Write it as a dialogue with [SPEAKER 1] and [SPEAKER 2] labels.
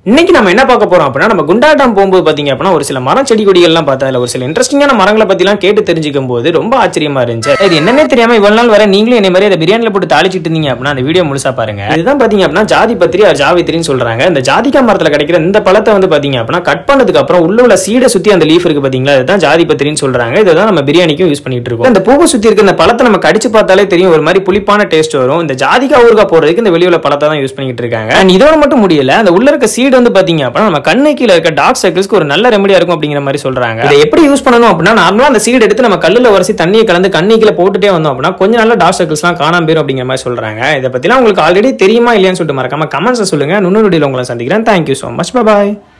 [SPEAKER 1] இன்னைக்கு நம்ம என்ன பார்க்க போறோம் அப்படின்னா நம்ம குண்டாட்டம் போகும்போது பாத்தீங்க அப்படின்னா ஒரு சில மரம் செடி கொடிகள்லாம் பார்த்தா அதுல ஒரு சில இன்ட்ரெஸ்டிங்கான மரங்களை பத்திலாம் கேட்டு தெரிஞ்சுக்கும் போது ரொம்ப ஆச்சரியமா இருந்துச்சு இது என்னன்னே தெரியாம இவ்வளவு நாள் வர நீங்களும் என்ன மாதிரி அதை பிரியாணில போட்டு தாளிச்சிட்டு இருந்தீங்க அப்படின்னா அந்த வீடியோ முழுசா பாருங்க இதுதான் பாத்தீங்க அப்படின்னா ஜாதி பத்திரி அது ஜாவித்திரின்னு சொல்றாங்க இந்த ஜாதிக்கா மரத்துல கிடைக்கிற இந்த பழத்தை வந்து பாத்தீங்க அப்படின்னா கட் பண்ணதுக்கு அப்புறம் உள்ள உள்ள சீடை சுத்தி அந்த லீஃப் இருக்கு பாத்தீங்களா இதுதான் ஜாதி பத்திரின்னு சொல்றாங்க இதை தான் நம்ம பிரியாணிக்கும் யூஸ் பண்ணிட்டு இருக்கோம் இந்த பூவை சுத்தி இருக்க இந்த பழத்தை நம்ம கடிச்சு பார்த்தாலே தெரியும் ஒரு மாதிரி புளிப்பான டேஸ்ட் வரும் இந்த ஜாதிக்கா ஊறுகாய் போடுறதுக்கு இந்த வெளியுள்ள பழத்தை தான் யூஸ் பண்ணிட்டு இருக்காங்க அண்ட் இதோட மட்டும் முடியல அந்த உள்ள இருக்க சீடு வந்து பாத்தீங்க அப்படின்னா நம்ம கண்ணு கீழே இருக்க டார்க் சர்க்கிள்ஸ்க்கு ஒரு நல்ல ரெமடியா இருக்கும் அப்படிங்கிற மாதிரி சொல்றாங்க இதை எப்படி யூஸ் பண்ணணும் அப்படின்னா நார்மலா அந்த சீடு எடுத்து நம்ம கல்லுல உரசி தண்ணியை கலந்து கண்ணு கீழே போட்டுட்டே வந்தோம் அப்படின்னா கொஞ்சம் நல்ல டார்க் சர்க்கிள்ஸ்லாம் காணாம போயிரும் அப்படிங்கிற மாதிரி சொல்றாங்க இதை பத்திலாம் உங்களுக்கு ஆல்ரெடி தெரியுமா இல்லையான்னு சொல்லிட்டு மறக்காம கமெண்ட்ஸ் சொல்லுங்க நுண்ணு உங்களை சந்திக்கிறேன் தேங்க்யூ ஸோ மச் பாய்